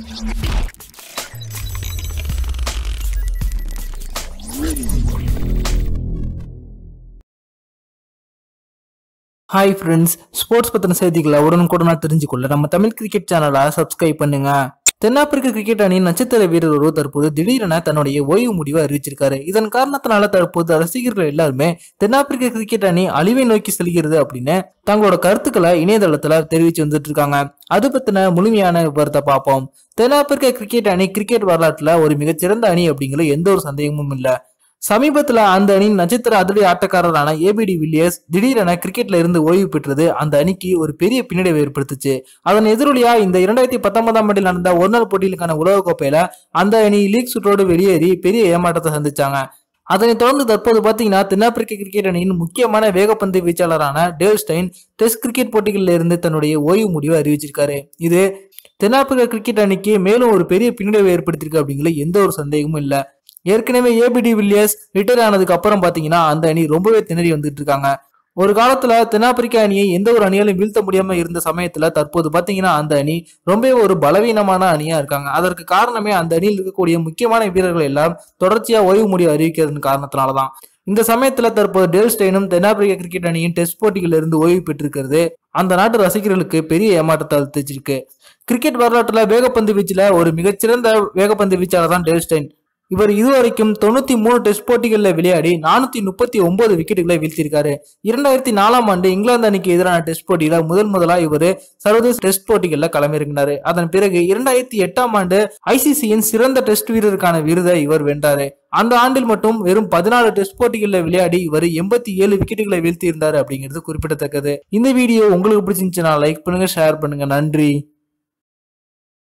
hi friends sports பத்தின செய்திகளை உடனுக்குடனா தெரிஞ்சுக்கொள்ள நம்ம தமிழ் கிரிக்கெட் சேனலை சப்ஸ்கிரைப் பண்ணுங்க தென்னாப்பிரிக்க கிரிக்கெட் அணியின் நட்சத்திர வீரர் ஒருவர் தற்போது திடீரென தன்னுடைய ஓய்வு முடிவை அறிவிச்சிருக்காரு இதன் காரணத்தினால தற்போது ரசிகர்கள் எல்லாருமே தென்னாப்பிரிக்க கிரிக்கெட் அணி அழிவை நோக்கி செல்கிறது அப்படின்னு தங்களோட கருத்துக்களை இணையதளத்துல தெரிவிச்சு வந்துட்டு இருக்காங்க அது பத்தின முழுமையான விவரத்தை பார்ப்போம் தென்னாப்பிரிக்க கிரிக்கெட் அணி கிரிக்கெட் வரலாற்றுல ஒரு மிகச்சிறந்த அணி அப்படிங்கிற எந்த ஒரு சந்தேகமும் இல்லை சமீபத்துல அந்த அணியின் நட்சத்திர அதிரடி ஆட்டக்காரரான ஏபிடி வில்லியர்ஸ் திடீரென கிரிக்கெட்ல இருந்து ஓய்வு பெற்றது அந்த அணிக்கு ஒரு பெரிய பின்னடைவை ஏற்படுத்துச்சு அதன் எதிரொலியா இந்த இரண்டாயிரத்தி பத்தொன்பதாம் ஆண்டில் நடந்த ஒருநாள் போட்டிகளுக்கான உலகக்கோப்பையில அந்த அணி லீக் சுற்றோடு வெளியேறி பெரிய ஏமாற்றத்தை சந்திச்சாங்க அதனைத் தொடர்ந்து தற்போது பாத்தீங்கன்னா தென்னாப்பிரிக்க கிரிக்கெட் அணியின் முக்கியமான வேகப்பந்து வீச்சாளரான டேவ் ஸ்டைன் டெஸ்ட் கிரிக்கெட் போட்டிகளில் இருந்து தன்னுடைய ஓய்வு முடிவை அறிவிச்சிருக்காரு இது தென்னாப்பிரிக்க கிரிக்கெட் அணிக்கு மேலும் ஒரு பெரிய பின்னடைவை ஏற்படுத்தியிருக்கு அப்படிங்கிற எந்த ஒரு சந்தேகமும் இல்லை ஏற்கனவே ஏபிடி வில்லியர்ஸ் ரிட்டையர் ஆனதுக்கு அப்புறம் பாத்தீங்கன்னா அந்த அணி ரொம்பவே திணறி வந்துட்டு இருக்காங்க ஒரு காலத்துல தென்னாப்பிரிக்க அணியை எந்த ஒரு அணியாலும் வீழ்த்த முடியாம இருந்த சமயத்துல தற்போது பாத்தீங்கன்னா அந்த அணி ரொம்ப ஒரு பலவீனமான அணியா இருக்காங்க அதற்கு காரணமே அந்த அணியில் இருக்கக்கூடிய முக்கியமான வீரர்கள் எல்லாம் தொடர்ச்சியா ஓய்வு முடிவு அறிவிக்கிறதன் காரணத்தினாலதான் இந்த சமயத்துல தற்போது டேல் ஸ்டெயினும் தென்னாப்பிரிக்க கிரிக்கெட் அணியின் டெஸ்ட் போட்டிகளில் இருந்து ஓய்வு பெற்றிருக்கிறது அந்த நாட்டு ரசிகர்களுக்கு பெரிய ஏமாற்றத்தை அளிச்சிருக்கு கிரிக்கெட் வரலாற்றுல வேகப்பந்து வீச்சுல ஒரு மிகச்சிறந்த வேகப்பந்து வீச்சாளர் தான் டேல் ஸ்டெயின் இவர் இதுவரைக்கும் தொண்ணூத்தி மூணு டெஸ்ட் போட்டிகளில் விளையாடி நானூத்தி முப்பத்தி ஒன்பது விக்கெட்டுகளை வீழ்த்திருக்காரு இரண்டாயிரத்தி நாலாம் ஆண்டு இங்கிலாந்து அணிக்கு எதிரான டெஸ்ட் போட்டியில முதல் முதலா இவர் சர்வதேச டெஸ்ட் போட்டிகள்ல களமிறங்கினாரு அதன் பிறகு இரண்டாயிரத்தி எட்டாம் ஆண்டு ஐசிசியின் சிறந்த டெஸ்ட் வீரருக்கான விருதை இவர் வென்றாரு அந்த ஆண்டில் மட்டும் வெறும் பதினாலு டெஸ்ட் போட்டிகளில் விளையாடி இவர் எண்பத்தி ஏழு விக்கெட்டுகளை வீழ்த்தி இருந்தாரு அப்படிங்கிறது குறிப்பிடத்தக்கது இந்த வீடியோ உங்களுக்கு பிடிச்சிருந்துச்சுன்னா லைக் பண்ணுங்க ஷேர் பண்ணுங்க நன்றி